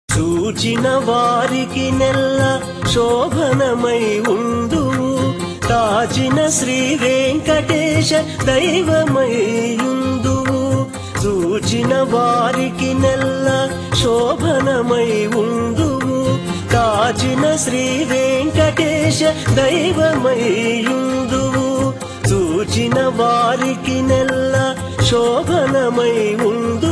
చూచిన వారికి నెల్ల శోభనమై ఉండు కాచిన శ్రీ వెంకటేశ దైవమై ఉండు చూచిన వారికి నెల్ల శోభనమై ఉండు కాచిన శ్రీ వెంకటేశ దైవమై ఉండు చూచిన వారికి నెల్ల శోభనమై ఉండు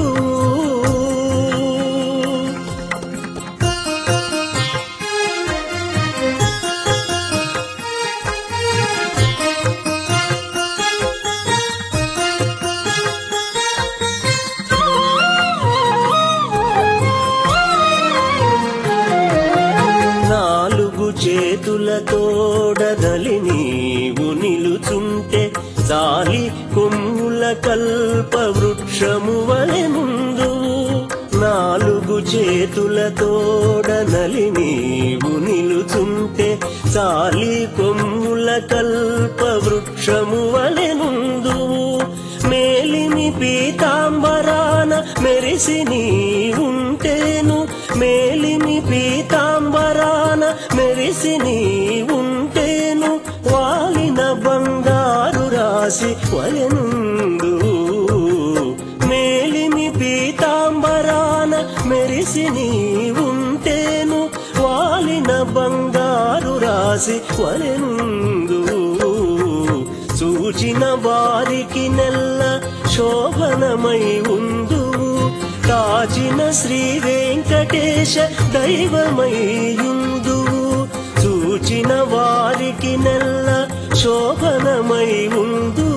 నాలుగు చేతులతోడదలి నీవు నిలుచుంటే జాలి కొమ్ముల కల్ప వృక్షము వలె ముందు నాలుగు చేతులతోడనలి నీవు నిలుచుంటే జాలి కొమ్ముల కల్ప వృక్షము వలె ముందు మేలిమి పీతాంబరాన మెరిసి నీ ఉంటేను మేలిమి పీతాంబరాన మెరిసి నీ ఉంటేను వాలిన బంగారు రాసి వలెనుందు మేలిమి పీతాంబరాన మెరిసి నీ ఉంటేను వాలిన బంగారు రాసి వలెనుందు చూచిన వారికి నెల్ల శోభనమై ఉందు కాచిన శ్రీ వెంకటేశ దైవమై ఉందు చూచిన వారికి నెల్ల శోభనమై ఉందు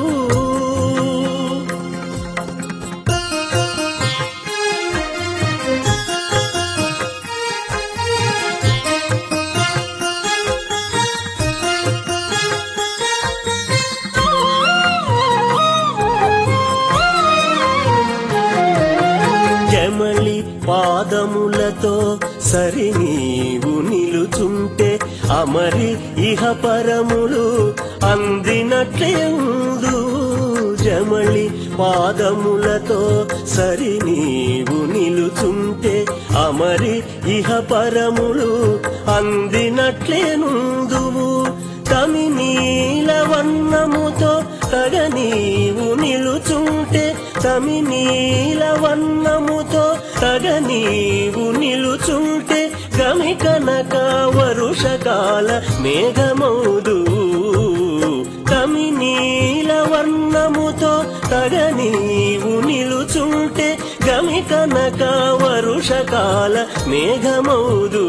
జమలి పాదములతో సరి నీవు నిలుచుంటే అమరి ఇహ పరములు అందినట్లే ఉందు జమలి పాదములతో సరి నీవు నిలుచుంటే అమరి ఇహ పరములు అందినట్లే నుందువు తమి నీలవన్నముతో తగ నీవు నిలుచుంటే తమి నీలవన్నముతో తగ నీవు నిలుచుంటే గమి కనక వరుషకాల మేఘమౌదు తమి నీలవర్ణముతో తగ నీవు నిలుచుంటే గమి కనక వరుషకాల మేఘమౌదు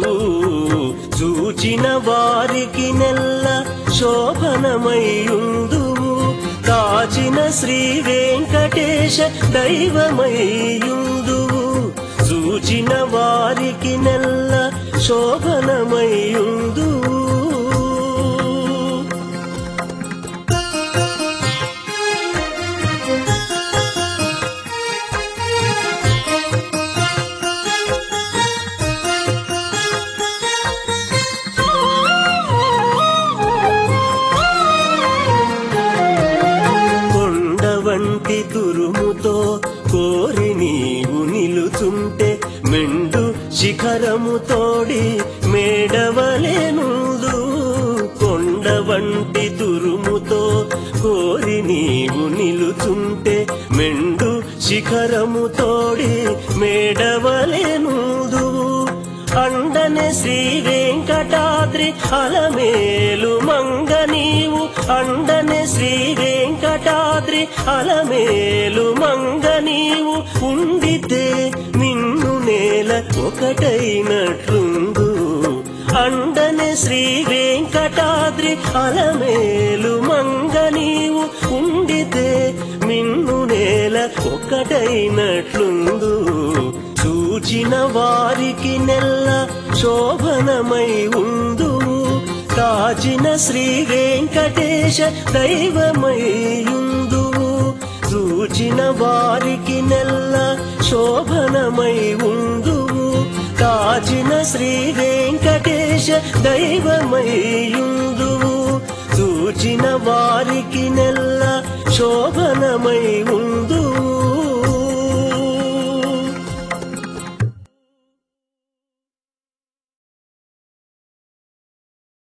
చూచిన వారికి నెల్ల శోభనమయుందు కాచిన శ్రీ వెంకటేశ దైవమయుందు చూచిన వారికి నెల్ల శోభనమయుందు కొండ వంటి తురుముతో కోరి నీవు నిలుచుంటే మెండు శిఖరము తోడి మేడవలేనుదు కొండ వంటి తురుముతో కోరి నీవు నిలుచుంటే మెండు శిఖరము తోడి మేడవలేనుదు అండనే శ్రీ వెంకటాద్రి అలమేలు మంగ నీవు అండనే శ్రీ వెంకటాద్రి అలమేలు మంగ నీవు ఉండితే నిన్ను నేల ఒకటైనట్లుందు అండనే శ్రీ వెంకటాద్రి అలమేలు మంగ నీవు ఉండితే నిన్ను నేల ఒకటైనట్లుందు చూచిన వారికి నెల్ల శోభనమై ఉందు కాచిన శ్రీ వెంకటేశ దైవమై ఉందు చూచిన వారికి నెల్ల శోభనమై ఉందు కాచిన శ్రీ వెంకటేశ దైవమై ఉందు చూచిన వారికి నెల్ల శోభనమై ఉందు